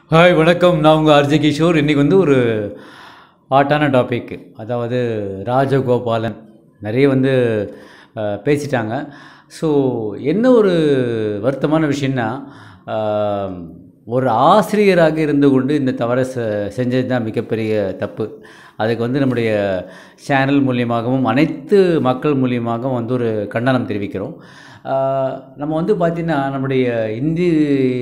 Hi வணக்கம் நான் உங்கள் ஆர்ஜே கிஷோர் இன்றைக்கி வந்து ஒரு ஹாட்டான டாபிக் அதாவது ராஜகோபாலன் நிறைய வந்து அஹ், பேசிட்டாங்க ஸோ என்ன ஒரு வருத்தமான விஷயம்னா அஹ், ஒரு ஆசிரியராக இருந்து கொண்டு இந்த தவறை செ செஞ்சது தான் மிகப்பெரிய தப்பு அதுக்கு வந்து நம்முடைய சேனல் மூலியமாகவும் அனைத்து மக்கள் மூலியமாகவும் வந்து ஒரு கண்டனம் தெரிவிக்கிறோம் ஆஹ் நம்ம வந்து பார்த்திங்கன்னா நம்முடைய இந்திய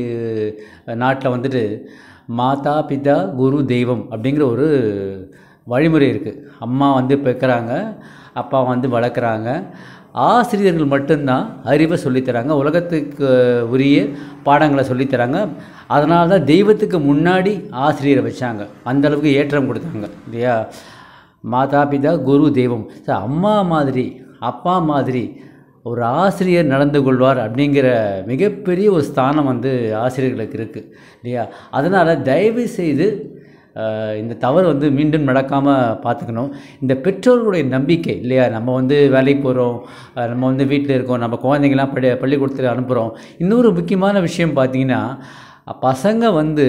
நாட்டில் வந்துட்டு மாதா பிதா குரு தெய்வம் அப்படிங்கிற ஒரு வழிமுறை இருக்குது அம்மா வந்து பெக்கிறாங்க அப்பா வந்து வளர்க்குறாங்க ஆசிரியர்கள் மட்டும்தான் அறிவை சொல்லித்தராங்க உலகத்துக்கு உரிய பாடங்களை சொல்லித்தராங்க அதனால தான் தெய்வத்துக்கு முன்னாடி ஆசிரியரை வச்சாங்க அந்த அளவுக்கு ஏற்றம் கொடுத்தாங்க இல்லையா மாதா பிதா குரு தெய்வம் ஸோ அம்மா மாதிரி அப்பா மாதிரி ஒரு ஆசிரியர் நடந்து கொள்வார் அப்படிங்கிற மிகப்பெரிய ஒரு ஸ்தானம் வந்து ஆசிரியர்களுக்கு இருக்குது இல்லையா அதனால் தயவு செய்து ஆஹ், இந்த தவறு வந்து மீண்டும் நடக்காமல் பார்த்துக்கணும் இந்த பெற்றோர்களுடைய நம்பிக்கை இல்லையா நம்ம வந்து வேலைக்கு போகிறோம் நம்ம வந்து வீட்டில் இருக்கோம் நம்ம குழந்தைங்களாம் பள்ளி பள்ளிக்கூடத்துக்கு அனுப்புகிறோம் இன்னொரு முக்கியமான விஷயம் பார்த்தீங்கன்னா பசங்க வந்து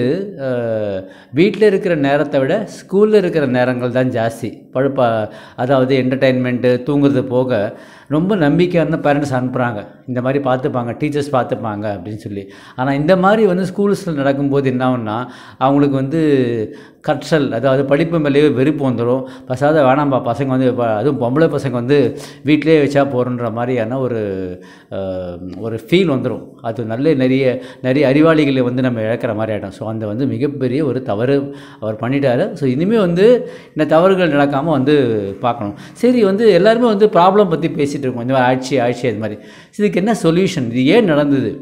வீட்டில் இருக்கிற நேரத்தை விட ஸ்கூலில் இருக்கிற நேரங்கள் தான் ஜாஸ்தி பழுப்பா அதாவது என்டர்டெயின்மெண்ட்டு தூங்குறது போக ரொம்ப நம்பிக்கையான பேரண்ட்ஸ் அனுப்புகிறாங்க இந்த மாதிரி பார்த்துப்பாங்க டீச்சர்ஸ் பார்த்துப்பாங்க அப்படின்னு சொல்லி ஆனால் இந்த மாதிரி வந்து ஸ்கூல்ஸில் நடக்கும்போது என்ன ஆகும்னா அவங்களுக்கு வந்து கற்றல் அதாவது படிப்பு மேலேயே வெறுப்பு வந்துடும் பசாத வேணாம்பா பசங்க வந்து இப்ப அதுவும் பொம்பளை பசங்க வந்து வீட்டிலே வச்சா போகிறன்ற மாதிரியான ஒரு அஹ், ஒரு ஃபீல் வந்துடும் அது நல்ல நிறைய நிறைய அறிவாளிகளை வந்து நம்ம இழக்கிற மாதிரி ஆகிடும் ஸோ அந்த வந்து மிகப்பெரிய ஒரு தவறு அவர் பண்ணிட்டாரு ஸோ இனிமேல் வந்து இந்த தவறுகள் நடக்காமல் வந்து பார்க்கணும் சரி வந்து எல்லாருமே வந்து ப்ராப்ளம் பற்றி பேசிகிட்டு இருக்கோம் இந்த மாதிரி ஆட்சி ஆட்சி அது மாதிரி இதுக்கு என்ன சொல்யூஷன் இது ஏன் நடந்தது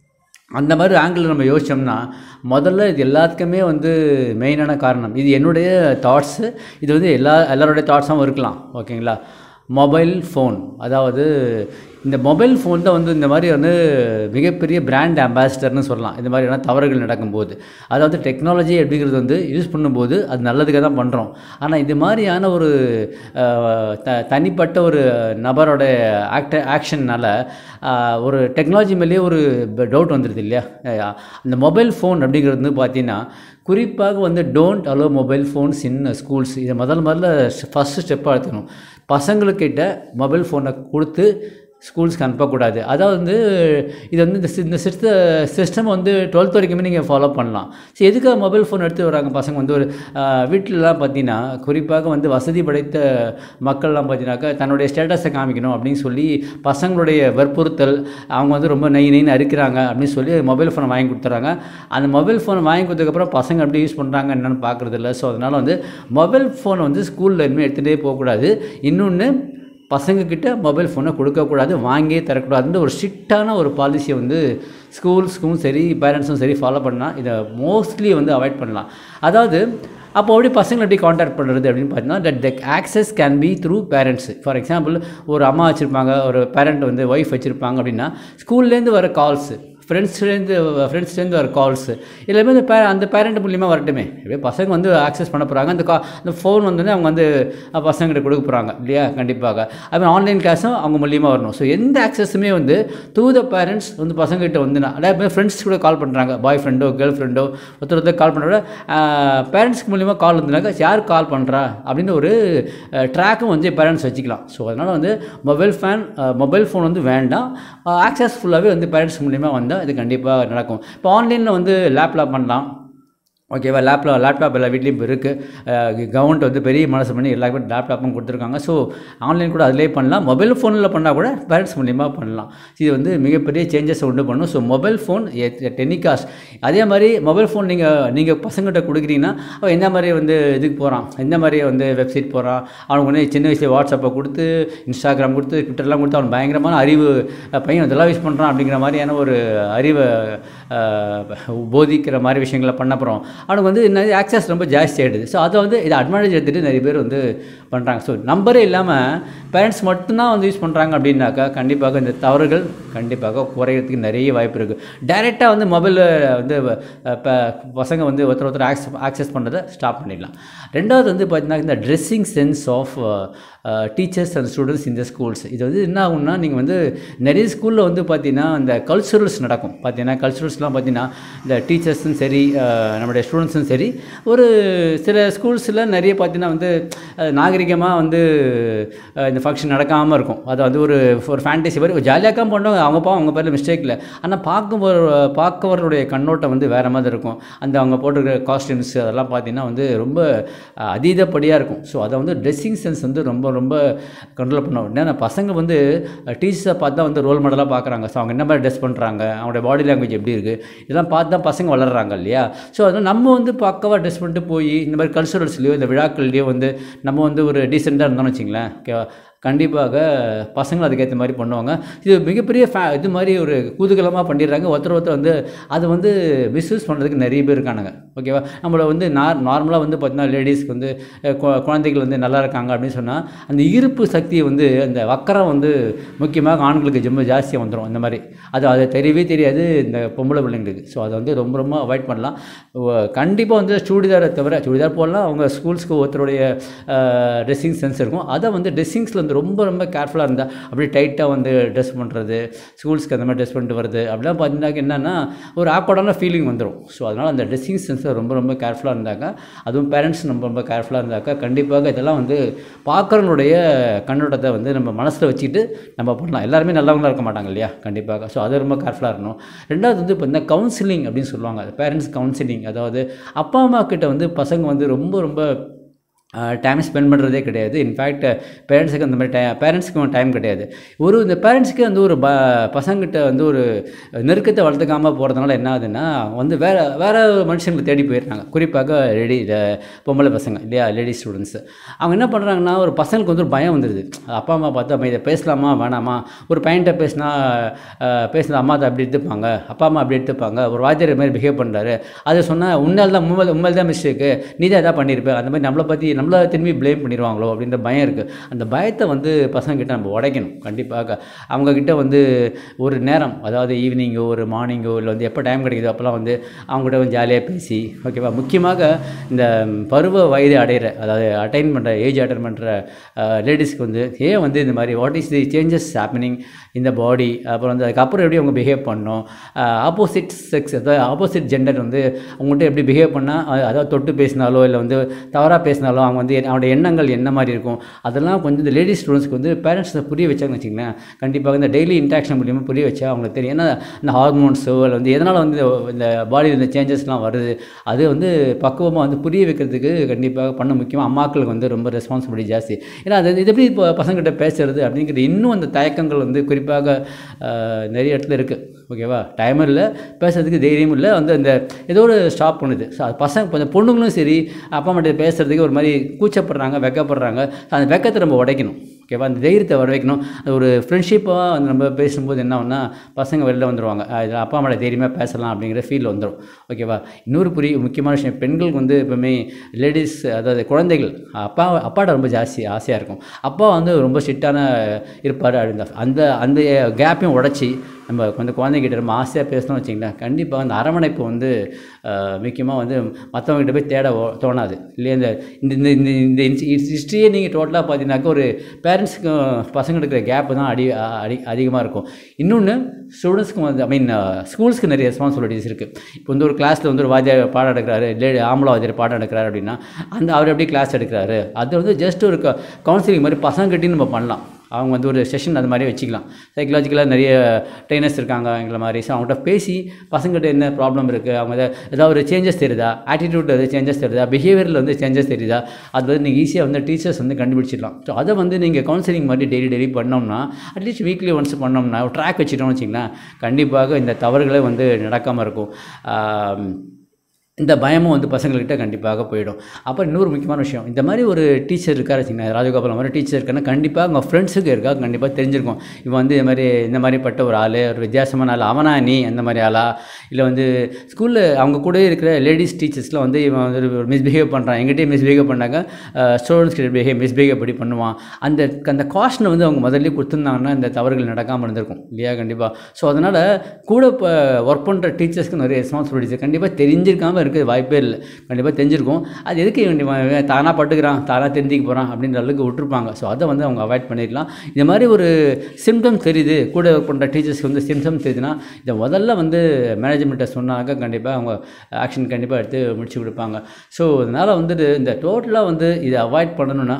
அந்த மாதிரி ஆங்கிள் நம்ம யோசிச்சோம்னா முதல்ல இது எல்லாத்துக்குமே வந்து மெயினான காரணம் இது என்னுடைய தாட்ஸு இது வந்து எல்லா எல்லாருடைய தாட்ஸாகவும் இருக்கலாம் ஓகேங்களா மொபைல் ஃபோன் அதாவது இந்த மொபைல் ஃபோன் தான் வந்து இந்த மாதிரி வந்து மிகப்பெரிய பிராண்ட் அம்பாசிடர்னு சொல்லலாம் இந்த மாதிரியான தவறுகள் நடக்கும்போது அதாவது டெக்னாலஜி அப்படிங்கிறது வந்து யூஸ் பண்ணும்போது அது நல்லதுக்காக தான் பண்ணுறோம் ஆனால் இது மாதிரியான ஒரு அஹ், த தனிப்பட்ட ஒரு நபரோட ஆக்ட ஆக்ஷன்னால் ஒரு டெக்னாலஜி மேலேயே ஒரு டவுட் வந்துடுது இல்லையா அஹ், அந்த மொபைல் ஃபோன் அப்படிங்கிறது வந்து பார்த்தீங்கன்னா குறிப்பாக வந்து don't allow mobile phones in schools இதை முதல் முதல்ல ஃபஸ்ட்டு ஸ்டெப்பாக எடுத்துக்கணும் பசங்களுக்கிட்ட மொபைல் ஃபோனை கொடுத்து ஸ்கூல்ஸ்க்கு அனுப்பக்கூடாது அதாவது வந்து இது வந்து இந்த சி- இந்த சிஸ்ட சிஸ்டம் வந்து டுவெல்த் வரைக்குமே நீங்கள் ஃபாலோ பண்ணலாம் சரி எதுக்காக மொபைல் ஃபோன் எடுத்து வராங்க பசங்க வந்து ஒரு ஆஹ், வீட்டிலலாம் பார்த்தீங்கன்னா குறிப்பாக வந்து வசதி படைத்த மக்கள்லாம் பார்த்தீங்கன்னாக்கா தன்னுடைய ஸ்டேட்டஸை காமிக்கணும் அப்படின்னு சொல்லி பசங்களுடைய வற்புறுத்தல் அவங்க வந்து ரொம்ப நெய் நெய்னு அறுக்கிறாங்க அப்படின்னு சொல்லி மொபைல் ஃபோனை வாங்கி கொடுத்துறாங்க அந்த மொபைல் ஃபோனை வாங்கி கொடுத்ததுக்கப்புறம் பசங்க எப்படி யூஸ் பண்ணுறாங்க என்னென்னு பார்க்குறது இல்லை ஸோ அதனால் வந்து மொபைல் ஃபோனை வந்து ஸ்கூலில் இனிமேல் எடுத்துகிட்டே போகக்கூடாது இன்னொன்று பசங்கக்கிட்ட மொபைல் ஃபோனை கொடுக்கக்கூடாது வாங்கியே தரக்கூடாதுன்ற ஒரு ஸ்ட்ரிக்டான ஒரு பாலிசியை வந்து ஸ்கூல்ஸ்க்கும் சரி பேரண்ட்ஸும் சரி ஃபாலோ பண்ணலாம் இதை மோஸ்ட்லி வந்து அவாய்ட் பண்ணலாம் அதாவது அப்போ அப்படி பசங்களை எப்படி காண்டாக்ட் பண்ணுறது அப்படின்னு பார்த்தீங்கன்னா that the access can be through parents for example ஒரு அம்மா வச்சுருப்பாங்க ஒரு பேரண்ட் வந்து ஒய்ஃப் வச்சுருப்பாங்க அப்படின்னா ஸ்கூல்லேருந்து வர கால்ஸு ஃப்ரெண்ட்ஸ்லேருந்து ஃப்ரெண்ட்ஸ்லேருந்து வர கால்ஸு எல்லாமே அந்த பே அந்த பேரண்ட் மூலியமாக வரட்டுமே இப்படியே பசங்க வந்து ஆக்சஸ் பண்ண போகிறாங்க அந்த கா அந்த ஃபோன் வந்து அவங்க வந்து அஹ், பசங்ககிட்ட கொடுக்க போகிறாங்க இல்லையா கண்டிப்பாக அது ஆன்லைன் கிளாஸும் அவங்க மூலியமாக வரணும் ஸோ எந்த ஆக்சஸுமே வந்து த்ரூ த பேரண்ட்ஸ் வந்து பசங்ககிட்ட வந்து நிறைய ஃப்ரெண்ட்ஸ் கூட கால் பண்ணுறாங்க பாய் ஃப்ரெண்டோ கேர்ள் ஃப்ரெண்டோ ஒருத்தர் ஒருத்தர் கால் பண்ணுறோட பேரண்ட்ஸ்க்கு மூலியமாக கால் வந்துனாக்கா யார் கால் பண்ணுறா அப்படின்னு ஒரு ட்ராக்கும் வந்து பேரண்ட்ஸ் வச்சுக்கலாம் ஸோ அதனால் வந்து மொபைல் ஃபேன் மொபைல் ஃபோன் வந்து வேண்டாம் ஆக்சஸ் ஃபுல்லாகவே வந்து பேரண்ட்ஸ் மூலியமாக வந்தால் இது கண்டிப்பாக நடக்கும் இப்போ ஆன்லைனில் வந்து லேப்லாம் பண்ணலாம் ஓகேவா லேப்டாப் லேப்டாப் எல்லா வீட்லேயும் இப்போ இருக்குது கவர்மெண்ட் வந்து பெரிய மனசு பண்ணி எல்லாருமே லேப்டாப்பும் கொடுத்துருக்காங்க ஸோ ஆன்லைன் கூட அதிலே பண்ணலாம் மொபைல் ஃபோனில் பண்ணால் கூட பேரண்ட்ஸ் மூலியமாக பண்ணலாம் இது வந்து மிகப்பெரிய சேஞ்சஸ் உண்டு பண்ணும் ஸோ மொபைல் ஃபோன் டென்னிகாஸ் அதே மாதிரி மொபைல் ஃபோன் நீங்கள் நீங்கள் பசங்கள்கிட்ட கொடுக்குறீங்கன்னா அவன் எந்த மாதிரி வந்து இதுக்கு போகிறான் எந்த மாதிரி வந்து வெப்சைட் போகிறான் அவனுக்கு வந்து சின்ன வயசுல வாட்ஸ்அப்பை கொடுத்து இன்ஸ்டாகிராம் கொடுத்து ட்விட்டர்லாம் கொடுத்து அவன் பயங்கரமான அறிவு அஹ், பையன் இதெல்லாம் யூஸ் பண்ணுறான் அப்படிங்கிற மாதிரியான ஒரு அறிவை அஹ், போதிக்கிற மாதிரி விஷயங்களை பண்ண போகிறோம் அவனுக்கு வந்து நிறைய ஆக்சஸ் ரொம்ப ஜாஸ்தி ஆகிடுது ஸோ அதை வந்து இதை அட்வான்டேஜ் எடுத்துகிட்டு நிறைய பேர் வந்து பண்ணுறாங்க ஸோ நம்பரே இல்லாமல் பேரண்ட்ஸ் மட்டும்தான் வந்து யூஸ் பண்ணுறாங்க அப்படின்னாக்கா கண்டிப்பாக இந்த தவறுகள் கண்டிப்பாக குறையிறதுக்கு நிறைய வாய்ப்பு இருக்குது டைரெக்டாக வந்து மொபைலில் வந்து அஹ், ப பசங்க வந்து ஒருத்தர் ஒருத்தர் ஆக்சஸ் ஆக்சஸ் பண்ணுறதை ஸ்டாப் பண்ணிடலாம் ரெண்டாவது வந்து பார்த்தீங்கன்னா இந்த dressing sense of teachers and students இந்த ஸ்கூல்ஸ் இது வந்து என்ன ஆகும்னா நீங்கள் வந்து நிறைய ஸ்கூலில் வந்து பார்த்தீங்கன்னா அந்த கல்ச்சுரல்ஸ் நடக்கும் பார்த்தீங்கன்னா கல்ச்சுரல்ஸ் ஸ்கூல்ஸ்லாம் பார்த்தீங்கன்னா இந்த டீச்சர்ஸும் சரி அஹ், நம்மளுடைய ஸ்டூடெண்ட்ஸும் சரி ஒரு சில ஸ்கூல்ஸில் நிறைய பார்த்தீங்கன்னா வந்து நாகரிகமாக வந்து அஹ், இந்த ஃபங்க்ஷன் நடக்காமல் இருக்கும் அது வந்து ஒரு ஒரு ஃபேண்டசி மாதிரி ஜாலியாக்காக பண்ணுவாங்க அவங்க பா அவங்க பேரில் மிஸ்டேக் இல்லை ஆனால் பார்க்கும் பார்க்கவர்களுடைய கண்ணோட்டம் வந்து வேறு மாதிரி இருக்கும் அந்த அவங்க போட்டிருக்கிற காஸ்டியூம்ஸ் அதெல்லாம் பார்த்தீங்கன்னா வந்து ரொம்ப அஹ், அதீதப்படியாக இருக்கும் ஸோ அதை வந்து ட்ரெஸ்ஸிங் சென்ஸ் வந்து ரொம்ப ரொம்ப கண்ட்ரோல் பண்ணுவோம் ஏன்னா பசங்க வந்து டீச்சர்ஸை பார்த்து தான் வந்து ரோல் மாடலாக பார்க்குறாங்க ஸோ அவங்க என்ன மாதிரி ட்ரெஸ் பண்ணுறாங்க அவங்களோட பாடி லாங்குவேஜ் எப்படி இருக்குது இதெல்லாம் பார்த்து தான் பசங்க வளர்கிறாங்க இல்லையா ஸோ அதனால் நம்ம வந்து பக்கவாக ட்ரெஸ் பண்ணிட்டு போய் இந்த மாதிரி கல்ச்சுரல்ஸ்லையோ இந்த விழாக்கள்லையோ வந்து நம்ம வந்து ஒரு டீசெண்டாக இருந்தோம்னு வச்சிங்களேன் ஓகேவா கண்டிப்பாக பசங்களும் அதுக்கேற்ற மாதிரி பண்ணுவாங்க இது மிகப்பெரிய ஃபே இது மாதிரி ஒரு குதூகலமாக பண்ணிடுறாங்க ஒருத்தர் ஒருத்தர் வந்து அதை வந்து மிஸ்யூஸ் பண்ணுறதுக்கு நிறைய பேர் இருக்கானுங்க ஓகேவா நம்மளை வந்து நார் நார்மலாக வந்து பார்த்தீங்கன்னா லேடிஸ்க்கு வந்து அஹ், கு- குழந்தைகள் வந்து நல்லா இருக்காங்க அப்படின்னு சொன்னால் அந்த ஈர்ப்பு சக்தியை வந்து அந்த வக்கரம் வந்து முக்கியமாக ஆண்களுக்கு ரொம்ப ஜாஸ்தியாக வந்துடும் அந்த மாதிரி அது அது தெரியவே தெரியாது இந்த பொம்பளை பிள்ளைங்களுக்கு ஸோ அதை வந்து ரொம்ப ரொம்ப அவாய்ட் பண்ணலாம் கண்டிப்பாக வந்து சுடிதாரை தவிர சுடிதார் போடலாம் அவங்க ஸ்கூல்ஸ்க்கு ஒருத்தருடைய ட்ரெஸ்ஸிங் சென்ஸ் இருக்கும் அதை வந்து ட்ரெஸ்ஸிங்ஸில் வந்து ரொம்ப ரொம்ப கேர்ஃபுல்லாக இருந்தால் அப்படியே டைட்டாக வந்து ட்ரெஸ் பண்ணுறது ஸ்கூல்ஸ்க்கு அந்த மாதிரி ட்ரெஸ் பண்ணிட்டு வருது அப்படிலாம் பார்த்தீங்கன்னா என்னென்னா ஒரு ஆக்வர்டான ஃபீலிங் வந்துடும் ஸோ அதனால் அந்த ட்ரெஸ்ஸிங் சென்ஸை ரொம்ப ரொம்ப கேர்ஃபுல்லாக இருந்தாக்கா அதுவும் பேரண்ட்ஸ் ரொம்ப ரொம்ப கேர்ஃபுல்லாக இருந்தாக்கா கண்டிப்பாக இதெல்லாம் வந்து பார்க்குறவங்களுடைய கண்ணோட்டத்தை வந்து நம்ம மனசில் வச்சுட்டு நம்ம பண்ணலாம் எல்லாருமே நல்லவங்களா இருக்க மாட்டாங்க இல்லையா கண்டிப்பாக ஸோ அது ரொம்ப கேர்ஃபுல்லாக இருக்கணும் ரெண்டாவது வந்து இப்போ இந்த கவுன்சிலிங் அப்படின்னு சொல்லுவாங்க பேரண்ட்ஸ் கவுன்சிலிங் அதாவது அப்பா அம்மா கிட்ட வந்து பசங்க வந்து ரொம்ப ரொம்ப டைம் ஸ்பெண்ட் பண்ணுறதே கிடையாது இன்ஃபேக்ட் பேரண்ட்ஸுக்கு அந்த மாதிரி டை பேரண்ட்ஸுக்கும் டைம் கிடையாது ஒரு இந்த பேரண்ட்ஸ்க்கு வந்து ஒரு ப பசங்கிட்ட வந்து ஒரு நெருக்கத்தை வளர்த்துக்காமல் போகிறதுனால என்ன ஆகுதுன்னா வந்து வேறு வேறு மனுஷங்களை தேடி போயிடுறாங்க குறிப்பாக லேடி பொம்பளை பசங்க இல்லையா லேடி ஸ்டூடெண்ட்ஸு அவங்க என்ன பண்ணுறாங்கன்னா ஒரு பசங்களுக்கு வந்து ஒரு பயம் வந்துடுது அப்பா அம்மா பார்த்து நம்ம இதை பேசலாமா வேணாமா ஒரு பையன்கிட்ட பேசினா பேசினா அம்மா அதை அப்படி எடுத்துப்பாங்க அப்பா அம்மா அப்படி எடுத்துப்பாங்க ஒரு வாத்தியார் மாதிரி பிஹேவ் பண்ணுறாரு அதை சொன்னால் உன்னால் தான் உண்மையில் உண்மையில் தான் மிஸ்டேக்கு நீ தான் எதாவது பண்ணியிருப்ப அந்த மாதிரி நம்மளை பற்றி நம்மளை திரும்பி ப்ளேம் பண்ணிடுவாங்களோ அப்படின்ற பயம் இருக்குது அந்த பயத்தை வந்து பசங்கக்கிட்ட நம்ம உடைக்கணும் கண்டிப்பாக அவங்கக்கிட்ட வந்து ஒரு நேரம் அதாவது ஈவினிங்கோ ஒரு மார்னிங்கோ இல்லை வந்து எப்போ டைம் கிடைக்குதோ அப்போல்லாம் வந்து அவங்ககிட்ட வந்து ஜாலியாக பேசி ஓகேவா முக்கியமாக இந்த பருவ வயது அடையிற அதாவது அட்டைன் பண்ணுற ஏஜ் அட்டைன் பண்ணுற லேடிஸ்க்கு வந்து ஏன் வந்து இந்த மாதிரி what is the changes happening இந்த பாடி அப்புறம் வந்து அதுக்கப்புறம் எப்படி அவங்க பிஹேவ் பண்ணணும் ஆப்போசிட் செக்ஸ் அதாவது ஆப்போசிட் ஜெண்டர் வந்து அவங்கள்ட்ட எப்படி பிஹேவ் பண்ணால் அதாவது தொட்டு பேசினாலோ இல்லை வந்து தவறாக பேசினாலோ அவங்க வந்து அவனுடைய எண்ணங்கள் என்ன மாதிரி இருக்கும் அதெல்லாம் கொஞ்சம் இந்த லேடிஸ் ஸ்டூடெண்ட்ஸ்க்கு வந்து பேரண்ட்ஸை புரிய வச்சாங்கன்னு வச்சுங்களேன் கண்டிப்பாக இந்த டெய்லி இன்ட்ராக்ஷன் மூலியமாக புரிய வச்சா அவங்களுக்கு தெரியும் ஏன்னா இந்த ஹார்மோன்ஸோ இல்லை வந்து எதனால் வந்து இந்த பாடியில் இந்த சேஞ்சஸ்லாம் வருது அது வந்து பக்குவமாக வந்து புரிய வைக்கிறதுக்கு கண்டிப்பாக பண்ண முக்கியமாக அம்மாக்களுக்கு வந்து ரொம்ப ரெஸ்பான்சிபிலிட்டி ஜாஸ்தி ஏன்னா அது இது எப்படி இப்போ பசங்கிட்ட பேசுறது அப்படிங்கிற இன்னும் அந்த தயக்கங்கள் வந்து குறிப்பாக ஆஹ், நிறைய இடத்துல இருக்குது ஓகேவா டைம் இல்லை பேசுறதுக்கு தைரியம் இல்லை வந்து அந்த ஏதோ ஒரு ஸ்டாப் பண்ணுது ஸோ அது பசங்க கொஞ்சம் பொண்ணுங்களும் சரி அப்பா அம்மாட்ட பேசுறதுக்கு ஒரு மாதிரி கூச்சப்படுறாங்க வெக்கப்படுறாங்க அந்த வெக்கத்தை நம்ம உடைக்கணும் ஓகேவா அந்த தைரியத்தை வர வைக்கணும் அது ஒரு ஃப்ரெண்ட்ஷிப்பாக வந்து நம்ம பேசும்போது என்ன ஆகும்னா பசங்க வெளில வந்துடுவாங்க இதில் அப்பா அம்மாட்ட தைரியமாக பேசலாம் அப்படிங்கிற ஃபீல் வந்துடும் ஓகேவா இன்னொரு புரிய முக்கியமான விஷயம் பெண்களுக்கு வந்து எப்பவுமே லேடிஸ் அதாவது குழந்தைகள் அப்பா அப்பாட்ட ரொம்ப ஜாஸ்தி ஆசையாக இருக்கும் அப்பா வந்து ரொம்ப ஸ்ட்ரிக்டான இருப்பார் அப்படின்ற அந்த அந்த கேப்பையும் உடச்சி நம்ம வந்து குழந்தைகிட்ட ரொம்ப ஆசையாக பேசணும்னு வச்சிங்களேன் கண்டிப்பாக அந்த அரவணைப்பு வந்து முக்கியமாக வந்து மற்றவங்ககிட்ட போய் தேட ஓ- தோணாது இல்லையா இந்த இந்த இந்த இந்த இந்த ஹிஸ்ட்ரியே நீங்கள் டோட்டலாக பார்த்தீங்கன்னாக்கா ஒரு பேரண்ட்ஸுக்கும் பசங்க இருக்கிற கேப்பு தான் அடி அடி அதிகமாக இருக்கும் இன்னொன்று ஸ்டூடெண்ட்ஸ்க்கு வந்து ஐ மீன் ஸ்கூல்ஸ்க்கு நிறைய ரெஸ்பான்சிபிலிட்டிஸ் இருக்குது இப்போ வந்து ஒரு கிளாஸில் வந்து ஒரு வாத்தியார் பாடம் எடுக்கிறாரு லேடி ஆம்பளை வாத்தியார் பாடம் எடுக்கிறாரு அப்படின்னா அந்த அவர் எப்படி கிளாஸ் எடுக்கிறாரு அது வந்து ஜஸ்ட் ஒரு கவுன்சிலிங் மாதிரி பசங்ககிட்டையும் நம்ம பண்ணலாம் அவங்க வந்து ஒரு செஷன் அது மாதிரி வச்சுக்கலாம் சைக்கலாஜிக்கலாக நிறைய ட்ரைனர்ஸ் இருக்காங்க எங்களை மாதிரி ஸோ அவங்கள்ட்ட பேசி பசங்கள்கிட்ட என்ன ப்ராப்ளம் இருக்குது அவங்க எதா- ஏதாவது ஒரு சேஞ்சஸ் தெரியுதா ஆட்டிடியூட் எதாவது சேஞ்சஸ் தெரியுதா பிஹேவியரில் வந்து சேஞ்சஸ் தெரியுதா அது வந்து நீங்கள் ஈஸியாக வந்து டீச்சர்ஸ் வந்து கண்டுபிடிச்சிடலாம் ஸோ அதை வந்து நீங்கள் கவுன்சிலிங் மாதிரி டெய்லி டெய்லி பண்ணோம்னா அட்லீஸ்ட் வீக்லி ஒன்ஸ் பண்ணோம்னா ஒரு ட்ராக் வச்சுட்டோம்னு வச்சிங்களேன் கண்டிப்பாக இந்த தவறுகளே வந்து நடக்காமல் இருக்கும் ஆம், இந்த பயமும் வந்து பசங்கள்கிட்ட கண்டிப்பாக போயிடும் அப்புறம் இன்னொரு முக்கியமான விஷயம் இந்த மாதிரி ஒரு டீச்சர் இருக்காரு வச்சுக்கோங்க ராஜகோபாலம் மாதிரி டீச்சர் இருக்காருன்னா கண்டிப்பாக அவங்க ஃப்ரெண்ட்ஸுக்கு இருக்கா கண்டிப்பாக தெரிஞ்சிருக்கும் இவன் வந்து இது மாதிரி இந்த மாதிரி பட்ட ஒரு ஆள் ஒரு வித்தியாசமான ஆள் அவனா நீ அந்த மாதிரி ஆளா இல்லை வந்து ஸ்கூலில் அவங்க கூட இருக்கிற லேடிஸ் டீச்சர்ஸ்லாம் வந்து இவன் வந்து ஒரு மிஸ்பிஹேவ் பண்ணுறான் எங்கிட்டே மிஸ்பிஹேவ் பண்ணாங்க ஸ்டூடெண்ட்ஸ் கிட்ட பிஹேவ் மிஸ்பிஹேவ் எப்படி பண்ணுவான் அந்த அந்த காஸ்ட்டை வந்து அவங்க முதல்ல கொடுத்துருந்தாங்கன்னா இந்த தவறுகள் நடக்காமல் இருந்திருக்கும் இல்லையா கண்டிப்பாக ஸோ அதனால் கூட இப்போ ஒர்க் பண்ணுற டீச்சர்ஸ்க்கு நிறைய ரெஸ்பான்சிபிலிட்டிஸ் கண்டிப்பாக தெரிஞ்சிருக்காமல் இருக்குது வாய்ப்பே இல்லை கண்டிப்பாக தெரிஞ்சிருக்கும் அது எதுக்கு இவன் இவன் தானாக பட்டுக்கிறான் தானாக தெரிஞ்சிக்க போகிறான் அப்படின்ற அளவுக்கு விட்டுருப்பாங்க ஸோ அதை வந்து அவங்க அவாய்ட் பண்ணிடலாம் இந்த மாதிரி ஒரு சிம்டம்ஸ் தெரியுது கூட ஒர்க் பண்ணுற டீச்சர்ஸ்க்கு வந்து சிம்டம்ஸ் தெரியுதுன்னா இதை முதல்ல வந்து மேனேஜ்மெண்ட்டை சொன்னாக்க கண்டிப்பாக அவங்க ஆக்ஷன் கண்டிப்பாக எடுத்து முடிச்சு கொடுப்பாங்க ஸோ அதனால் வந்துட்டு இந்த டோட்டலாக வந்து இதை அவாய்ட் பண்ணணும்னா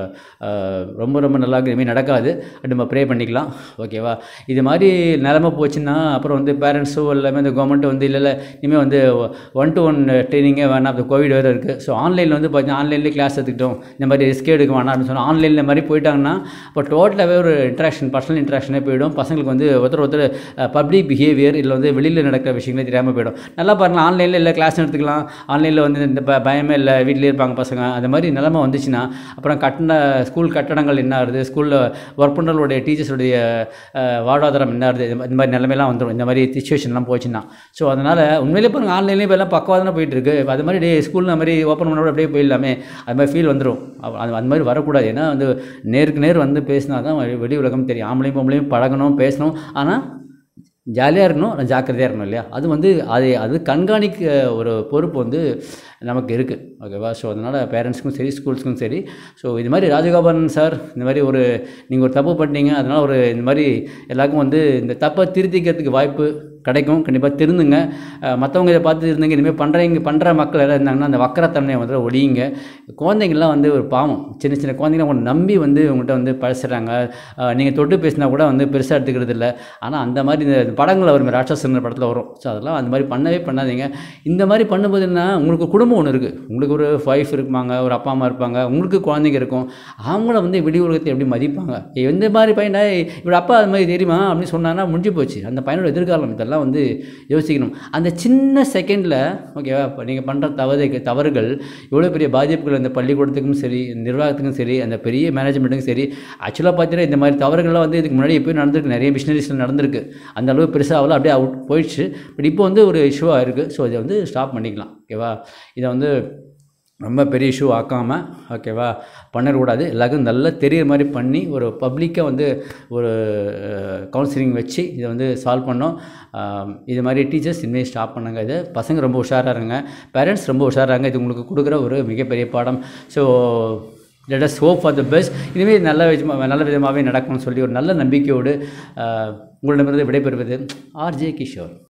அஹ், ரொம்ப ரொம்ப நல்லா இருக்கு. இனிமேல் நடக்காது அது நம்ம ப்ரே பண்ணிக்கலாம் ஓகேவா இது மாதிரி நிலமை போச்சுன்னா அப்புறம் வந்து பேரண்ட்ஸோ எல்லாமே இந்த கவர்மெண்ட் வந்து இல்லை இல்லை இனிமேல் வந்து ஒன் டு ஒன் ட்ரைனிங்கே வேணாம் இப்போ கோவிட் வேறு இருக்குது ஸோ ஆன்லைனில் வந்து பார்த்தீங்கன்னா ஆன்லைன்லேயே கிளாஸ் எடுத்துக்கிட்டோம் இந்த மாதிரி ரிஸ்க் எடுக்க வேணாம் அப்படின்னு சொன்னால் ஆன்லைனில் மாதிரி போயிட்டாங்கன்னா இப்போ டோட்டலாகவே ஒரு இன்ட்ராக்ஷன் பர்சனல் இன்ட்ராக்ஷனே போயிடும் பசங்களுக்கு வந்து ஒருத்தர் ஒருத்தர் பப்ளிக் பிஹேவியர் இல்லை வந்து வெளியில் நடக்கிற விஷயங்களே தெரியாமல் போயிடும் நல்லா பாருங்கள் ஆன்லைனில் இல்லை கிளாஸ் எடுத்துக்கலாம் ஆன்லைனில் வந்து இந்த ப- பயமே இல்லை வீட்டிலே இருப்பாங்க பசங்க அந்த மாதிரி நிலைமை வந்துச்சுன்னா அப்புறம் கட்டின ஸ்கூல் கட்டடங்கள் என்ன ஆகுது ஸ்கூலில் ஒர்க் பண்ணுறவங்களுடைய டீச்சர்ஸுடைய வாழ்வாதாரம் என்ன ஆகுது இந்த மாதிரி நிலைமையெல்லாம் வந்துடும் இந்த மாதிரி சுச்சுவேஷன்லாம் போச்சுன்னா ஸோ அதனால் உண்மையிலே பாருங்கள் ஆன்லைன்லேயே இப்போ எல்லாம் பக்கவாக தானே போயிட்டு இருக்கு இப்ப அது மாதிரி டே ஸ்கூல் மாதிரி ஓப்பன் பண்ண அப்படியே போயிடலாமே அது மாதிரி ஃபீல் வந்துடும் அது அந்த மாதிரி வரக்கூடாது ஏன்னா வந்து நேருக்கு நேர் வந்து பேசினா தான் வெளி உலகம் தெரியும் ஆம்பளையும் பொம்பளையும் பழகணும் பேசணும் ஆனால் ஜாலியாக இருக்கணும் ஆனால் ஜாக்கிரதையாக இருக்கணும் இல்லையா அது வந்து அது அது கண்காணிக்க ஒரு பொறுப்பு வந்து நமக்கு இருக்குது ஓகேவா ஸோ அதனால் பேரண்ட்ஸ்க்கும் சரி ஸ்கூல்ஸ்க்கும் சரி ஸோ இது மாதிரி ராஜகோபாலன் சார் இந்த மாதிரி ஒரு நீங்கள் ஒரு தப்பு பண்ணீங்க அதனால் ஒரு இந்த மாதிரி எல்லாருக்கும் வந்து இந்த தப்பை திருத்திக்கிறதுக்கு வாய்ப்பு கிடைக்கும் கண்டிப்பாக திருந்துங்க மற்றவங்க இதை பார்த்து இருந்தீங்க இனிமேல் பண்ணுறவங்க பண்ணுற மக்கள் யாராவது இருந்தாங்கன்னா அந்த வக்கரத்தன்மையை வந்து ஒழியுங்க குழந்தைங்கள்லாம் வந்து ஒரு பாவம் சின்ன சின்ன குழந்தைங்க உங்களை நம்பி வந்து உங்கள்கிட்ட வந்து பழசுறாங்க நீங்கள் தொட்டு பேசினா கூட வந்து பெருசாக எடுத்துக்கிறது இல்லை ஆனால் அந்த மாதிரி இந்த படங்களில் வரும் ராட்சசன் படத்தில் வரும் ஸோ அதெல்லாம் அந்த மாதிரி பண்ணவே பண்ணாதீங்க இந்த மாதிரி பண்ணும்போது என்ன உங்களுக்கு குடும்பம் ஒன்று இருக்குது உங்களுக்கு ஒரு ஒய்ஃப் இருப்பாங்க ஒரு அப்பா அம்மா இருப்பாங்க உங்களுக்கு குழந்தைங்க இருக்கும் அவங்கள வந்து விடி உலகத்தை எப்படி மதிப்பாங்க எந்த மாதிரி பையனா இவட அப்பா அது மாதிரி தெரியுமா அப்படின்னு சொன்னாங்கன்னா முடிஞ்சு போச்சு அந்த பையனோட எதிர்காலம் இதெல்லாம் வந்து யோசிக்கணும் அந்த சின்ன செகண்டில் ஓகேவா இப்போ நீங்கள் பண்ணுற தவறு தவறுகள் எவ்வளோ பெரிய பாதிப்புகள் அந்த பள்ளிக்கூடத்துக்கும் சரி நிர்வாகத்துக்கும் சரி அந்த பெரிய மேனேஜ்மெண்ட்டுக்கும் சரி ஆக்சுவலாக பார்த்தீங்கன்னா இந்த மாதிரி தவறுகள்லாம் வந்து இதுக்கு முன்னாடி எப்பயும் நடந்திருக்கு நிறைய மிஷினரிஸில் நடந்திருக்கு அந்த அளவு பெருசாக அவ்வளோ அப்படியே அவுட் போயிடுச்சு பட் இப்போ வந்து ஒரு இஷ்யூவாக இருக்குது ஸோ இதை வந்து ஸ்டாப் பண்ணிக்கலாம் ஓகேவா இதை வந்து ரொம்ப பெரிய இஷ்யூ ஆக்காமல் ஓகேவா பண்ணிடக்கூடாது எல்லாருக்கும் நல்லா தெரியிற மாதிரி பண்ணி ஒரு பப்ளிக்காக வந்து ஒரு கவுன்சிலிங் வச்சு இதை வந்து சால்வ் பண்ணோம் ஆம், இது மாதிரி டீச்சர்ஸ் இனிமேல் ஸ்டாப் பண்ணுங்க இது பசங்க ரொம்ப உஷாராக இருங்க பேரண்ட்ஸ் ரொம்ப உஷாராக இருங்க இது உங்களுக்கு கொடுக்குற ஒரு மிகப்பெரிய பாடம் so let us hope for the best இனிமேல் நல்ல விதமாக நல்ல விதமாகவே நடக்கும்னு சொல்லி ஒரு நல்ல நம்பிக்கையோடு ஆஹ், உங்களிடமிருந்து விடைபெறுவது ஆர்ஜே கிஷோர்